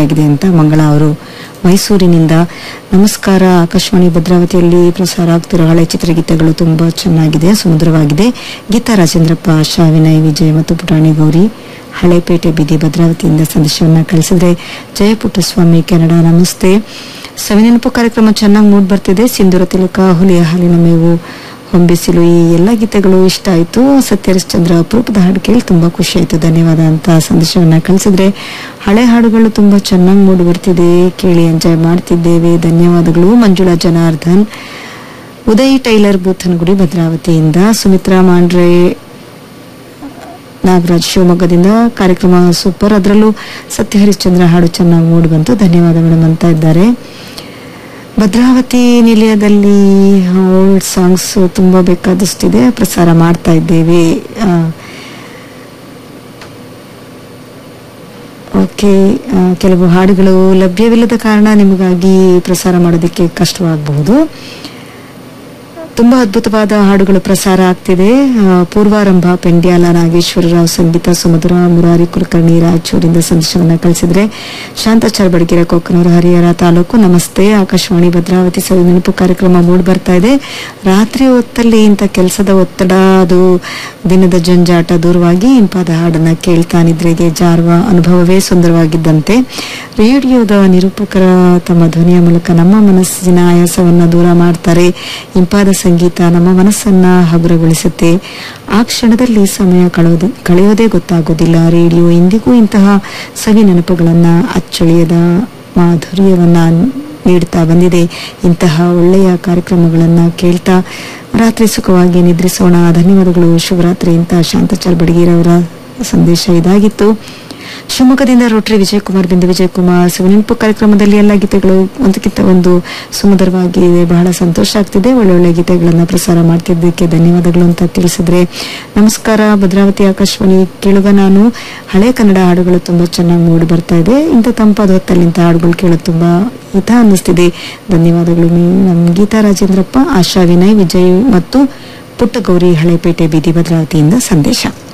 ಚೆನ್ನಾಗಿದೆ ಅಂತ ಮಂಗಳ ಅವರು ಮೈಸೂರಿನಿಂದ ನಮಸ್ಕಾರ ಆಕಾಶವಾಣಿ ಭದ್ರಾವತಿಯಲ್ಲಿ ಪ್ರಸಾರ ಆಗ್ತಿರೋ ಹಳೆ ಚಿತ್ರಗೀತೆಗಳು ತುಂಬಾ ಚೆನ್ನಾಗಿದೆ ಸುಮಧುರವಾಗಿದೆ ಗೀತಾ ರಾಜೇಂದ್ರಪ್ಪ ಆಶಾ ವಿನಯ್ ವಿಜಯ್ ಮತ್ತು ಪುಟಾಣಿ ಗೌರಿ ಹಳೆಪೇಟೆ ಬೀದಿ ಭದ್ರಾವತಿಯಿಂದ ಸಂದೇಶವನ್ನ ಕಳಿಸಿದ್ರೆ ಜಯಪುಟ್ಟಸ್ವಾಮಿ ಕೆನಡಾ ನಮಸ್ತೆ ಸವಿನೆನಪು ಕಾರ್ಯಕ್ರಮ ಚೆನ್ನಾಗಿ ಮೂಡ್ ಬರ್ತಿದೆ ಸಿಂಧೂರ ತಿಲಕ ಹುಲಿಯ ಹಾಲಿನ ಮೇವು ಹೊಂಬಿಸಿಲು ಈ ಎಲ್ಲ ಗೀತೆಗಳು ಇಷ್ಟ ಆಯ್ತು ಸತ್ಯಹರಿಶ್ಚಂದ್ರ ಅಪರೂಪದ ಹಾಡು ಕೇಳಿ ತುಂಬಾ ಖುಷಿ ಆಯ್ತು ಧನ್ಯವಾದ ಅಂತ ಸಂದೇಶವನ್ನ ಕಳಿಸಿದ್ರೆ ಹಳೆ ಹಾಡುಗಳು ತುಂಬಾ ಚೆನ್ನಾಗಿ ಮೂಡಿ ಬರ್ತಿದೆ ಕೇಳಿ ಎಂಜಾಯ್ ಮಾಡ್ತಿದ್ದೇವೆ ಧನ್ಯವಾದಗಳು ಮಂಜುಳಾ ಜನಾರ್ದನ್ ಉದಯ್ ಟೈಲರ್ ಬೂಥನಗುಡಿ ಭದ್ರಾವತಿಯಿಂದ ಸುಮಿತ್ರಾ ಮಾಂಡ್ರೆ ನಾಗರಾಜ್ ಶಿವಮೊಗ್ಗದಿಂದ ಕಾರ್ಯಕ್ರಮ ಸೂಪರ್ ಅದರಲ್ಲೂ ಸತ್ಯ ಹರಿಶ್ಚಂದ್ರ ಹಾಡು ಚೆನ್ನಾಗಿ ಮೂಡಿ ಬಂತು ಧನ್ಯವಾದ ಮೇಡಮ್ ಅಂತ ಇದ್ದಾರೆ ಭದ್ರಾವತಿ ನಿಲಯದಲ್ಲಿ ಓಲ್ಡ್ ಸಾಂಗ್ಸ್ ತುಂಬಾ ಬೇಕಾದಷ್ಟಿದೆ ಪ್ರಸಾರ ಮಾಡ್ತಾ ಇದ್ದೇವೆ ಆ, ಓಕೆ ಆ, ಕೆಲವು ಹಾಡುಗಳು ಲಭ್ಯವಿಲ್ಲದ ಕಾರಣ ನಿಮಗಾಗಿ ಪ್ರಸಾರ ಮಾಡೋದಕ್ಕೆ ಕಷ್ಟವಾಗಬಹುದು ತುಂಬಾ ಅದ್ಭುತವಾದ ಹಾಡುಗಳು ಪ್ರಸಾರ ಆಗ್ತಿದೆ ಆ, ಪೂರ್ವಾರಂಭ ಪೆಂಡ್ಯಾಲ ನಾಗೇಶ್ವರರಾವ್ ಸಂಗೀತ ಸುಮಧುರ ಮುರಾರಿ ಕುಲಕರ್ಣಿ ರಾಯಚೂರಿಂದ ಸಂದೇಶವನ್ನ ಕಳಿಸಿದ್ರೆ ಶಾಂತಾಚಾರ್ ಬಡಗಿರ ಕೊಕ್ಕನೂರು ಹರಿಹರ ತಾಲೂಕು ನಮಸ್ತೆ ಆಕಾಶವಾಣಿ ಭದ್ರಾವತಿ ಸವಿ ನೆನಪು ಕಾರ್ಯಕ್ರಮ ಮೂಡ್ ಬರ್ತಾ ಇದೆ ರಾತ್ರಿ ಹೊತ್ತಲ್ಲಿ ಇಂಥ ಕೆಲಸದ ಒತ್ತಡ ಅದು ದಿನದ ಜಂಜಾಟ ದೂರವಾಗಿ ಇಂಪಾದ ಹಾಡನ್ನ ಕೇಳ್ತಾ ನಿದ್ರೆಗೆ ಜಾರುವ ಅನುಭವವೇ ಸುಂದರವಾಗಿದ್ದಂತೆ ರೇಡಿಯೋದ ನಿರೂಪಕರ ತಮ್ಮ ಧ್ವನಿಯ ಮೂಲಕ ನಮ್ಮ ಮನಸ್ಸಿನ ಆಯಾಸವನ್ನ ದೂರ ಮಾಡ್ತಾರೆ ಇಂಪಾದ ಸಂಗೀತ ನಮ್ಮ ಮನಸ್ಸನ್ನ ಹಗುರಗೊಳಿಸುತ್ತೆ ಆ ಕ್ಷಣದಲ್ಲಿ ಸಮಯ ಕಳೆಯೋದು ಕಳೆಯೋದೇ ಗೊತ್ತಾಗೋದಿಲ್ಲ ರೇಡಿಯೋ ಇಂದಿಗೂ ಇಂತಹ ಸವಿ ನೆನಪುಗಳನ್ನ ಅಚ್ಚಳಿಯದ ಮಾಧುರ್ಯವನ್ನ ನೀಡ್ತಾ ಬಂದಿದೆ ಇಂತಹ ಒಳ್ಳೆಯ ಕಾರ್ಯಕ್ರಮಗಳನ್ನ ಕೇಳ್ತಾ ರಾತ್ರಿ ಸುಖವಾಗಿ ನಿದ್ರಿಸೋಣ ಧನ್ಯವಾದಗಳು ಶುಭರಾತ್ರಿ ಅಂತ ಶಾಂತಚಾರ್ ಬಡಗೇರವರ ಸಂದೇಶ ಇದಾಗಿತ್ತು ಶಿವಮೊಗ್ಗದಿಂದ ರೋಟರಿ ವಿಜಯಕುಮಾರ್ ಬಿಂದು ವಿಜಯಕುಮಾರ್ ಸುವನೆನಪು ಕಾರ್ಯಕ್ರಮದಲ್ಲಿ ಎಲ್ಲ ಗೀತೆಗಳು ಒಂದಕ್ಕಿಂತ ಒಂದು ಸುಮಧುರವಾಗಿದೆ ಬಹಳ ಸಂತೋಷ ಆಗ್ತಿದೆ ಒಳ್ಳೊಳ್ಳೆ ಗೀತೆಗಳನ್ನ ಪ್ರಸಾರ ಮಾಡ್ತಿದ್ದಕ್ಕೆ ಧನ್ಯವಾದಗಳು ಅಂತ ತಿಳಿಸಿದ್ರೆ ನಮಸ್ಕಾರ ಭದ್ರಾವತಿ ಆಕಾಶವಾಣಿ ಕೇಳುಗ ನಾನು ಹಳೆ ಕನ್ನಡ ಹಾಡುಗಳು ತುಂಬಾ ಚೆನ್ನಾಗಿ ಮೂಡಿ ಬರ್ತಾ ಇದೆ ಇಂಥ ತಂಪಾದ ಹೊತ್ತಲ್ಲಿ ಇಂಥ ಹಾಡುಗಳು ಕೇಳೋದು ತುಂಬಾ ಹಿತ ಅನ್ನಿಸ್ತಿದೆ ಧನ್ಯವಾದಗಳು ನಮ್ ಗೀತಾ ರಾಜೇಂದ್ರಪ್ಪ ಆಶಾ ವಿನಯ್ ವಿಜಯ್ ಮತ್ತು ಪುಟ್ಟಗೌರಿ ಹಳೆಪೇಟೆ ಬೀದಿ ಭದ್ರಾವತಿಯಿಂದ ಸಂದೇಶ